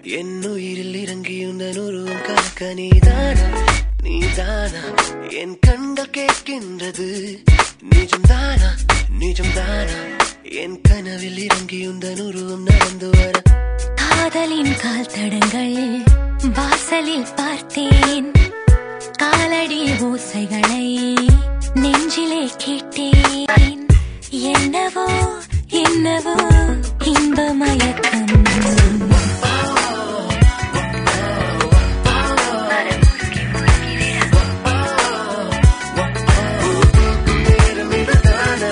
என் உயிரில் இறங்கியுந்தன் உருவம் கலக்க நீதானா நீதானா என் கண்கள் கேட்கின்றது நிஜம்தானா நிஜம்தானா என் கனவில் இறங்கியுந்தன் உருவம் நடந்து வர காதலின் கால் தடங்கள் வாசலில் பார்த்தேன் காலடி ஓசைகளை நெஞ்சிலே கேட்டேன் என்னவோ என்னவோ இன்ப மயக்கம் நேரம் இதுதானா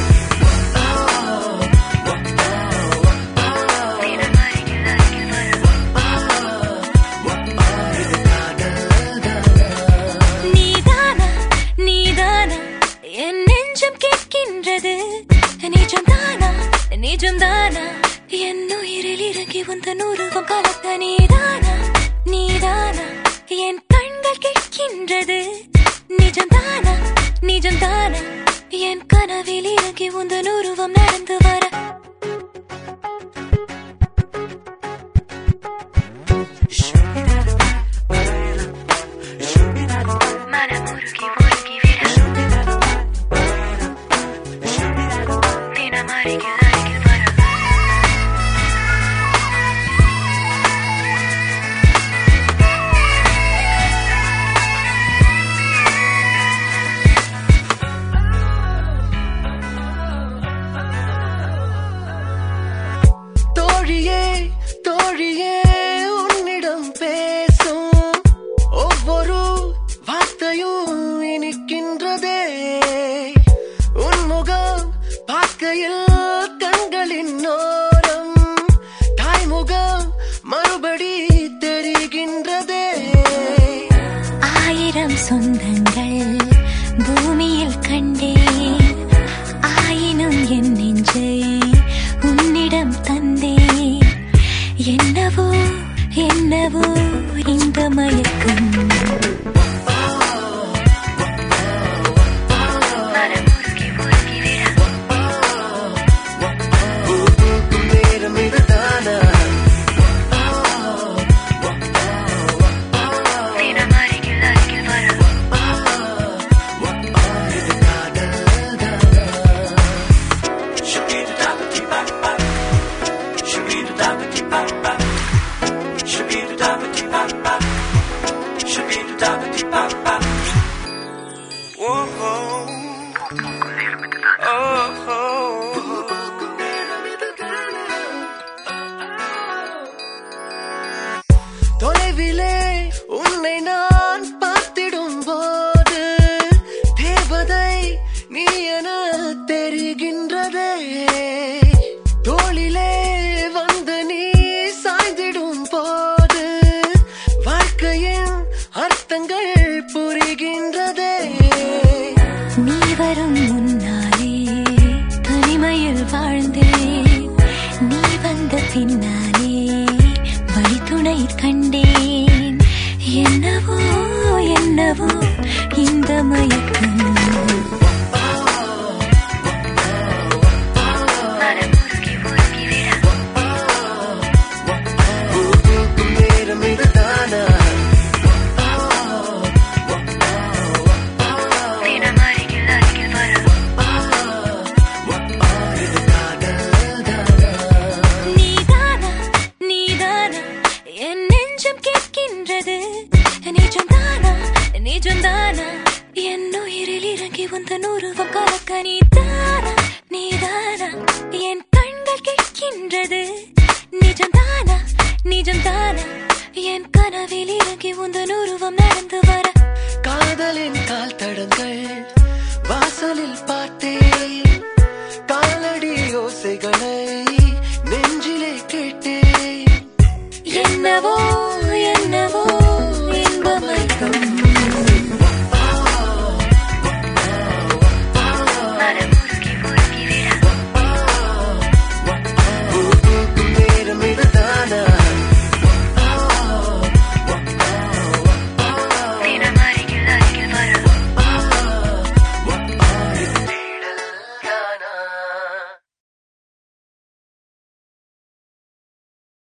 நீதானா நீதானா என் நெஞ்சம் கேட்கின்றது நிஜம்தானா நிஜம்தானா என் உயிரில் இறங்கி வந்த நூறுவம் கலக்க நீதானா நீதானா என் கண்கள் கேட்கின்றது நிஜம்தானா நிஜம்தானா என் கனவில் இறங்கி வந்த நூறுவம் நடந்து வர மனமுருகி முருகி விட தினம் அருகில் அருகில் வர தோழியே தோழியே உன்னிடம் பேசும் ஒவ்வொரு வார்த்தையும் இனிக்கின்றதே உன் முகம் பார்க்கையில் கண்களின் ஓரம் தாய்முகம் மறுபடி தெரிகின்றதே ஆயிரம் சொந்தங்கள் பூமியில் கண்டேன் ஆயினும் என் நெஞ்சை உன்னிடம் தந்தேன் என்னவோ என்னவோ இந்த மயக்கம் பூக்கும் நேரம் இதுதானா தினம் அருகில் அருகில் வர இது காதல்தானா தொலைவிலே உன்னை நான் பார்த்திடும் போது தேவதை நீ என தெரிகின்றதே தோளிலே வந்து நீ சாய்ந்திடும் போது வாழ்க்கையின் அர்த்தங்கள் புரிகின்றதே நீ வரும் முன்னாலே தனிமையில் வாழ்ந்தேன் நீ வந்த பின்னாலே வழித்துணை கண்டேன் என்னவோ என்னவோ இந்த மயக்கம் பூக்கும் நேரம் இதுதானா தினம் அருகில் அருகில் வர இது காதல்தானா நீதானா நீதானா என் நெஞ்சம் கேட்கின்றது நிஜம்தானா நிஜம்தானா என் உயிரில் இறங்கி வந்த நூறுவம் கலக்க நீதானா நீதானா என் கண்கள் கேட்கின்றது நிஜம்தானா நிஜம்தானா என் கனவில் இறங்கி வந்த நூறுவம் நடந்து வர காதலின் கால் தடங்கள் வாசலில் பார்த்தேன் காலடி ஓசைகளை